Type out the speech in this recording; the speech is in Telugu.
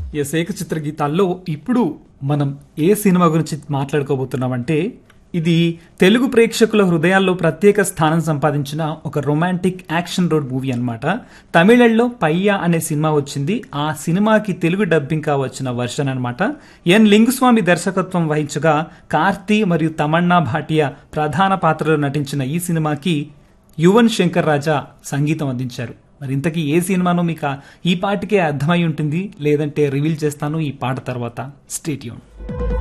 ఎస్ ఏకచిత్ర గీతాల్లో ఇప్పుడు మనం ఏ సినిమా గురించి మాట్లాడుకోబోతున్నామంటే ఇది తెలుగు ప్రేక్షకుల హృదయాల్లో ప్రత్యేక స్థానం సంపాదించిన ఒక రొమాంటిక్ యాక్షన్ రోడ్ మూవీ అన్నమాట తమిళంలో పయ్యా అనే సినిమా వచ్చింది ఆ సినిమాకి తెలుగు డబ్బింగ్ గా వచ్చిన వర్షన్ అన్నమాట ఎన్ లింగుస్వామి దర్శకత్వం వహించగా కార్తీ మరియు తమన్నా భాటియా ప్రధాన పాత్రలో నటించిన ఈ సినిమాకి యువన్ శంకర్ రాజా సంగీతం అందించారు మరి ఇంతకీ ఏ సినిమానో మీకు ఆ- ఈ పాటకే అర్థమై ఉంటుంది లేదంటే రివీల్ చేస్తాను ఈ పాట తర్వాత స్టేట్యూన్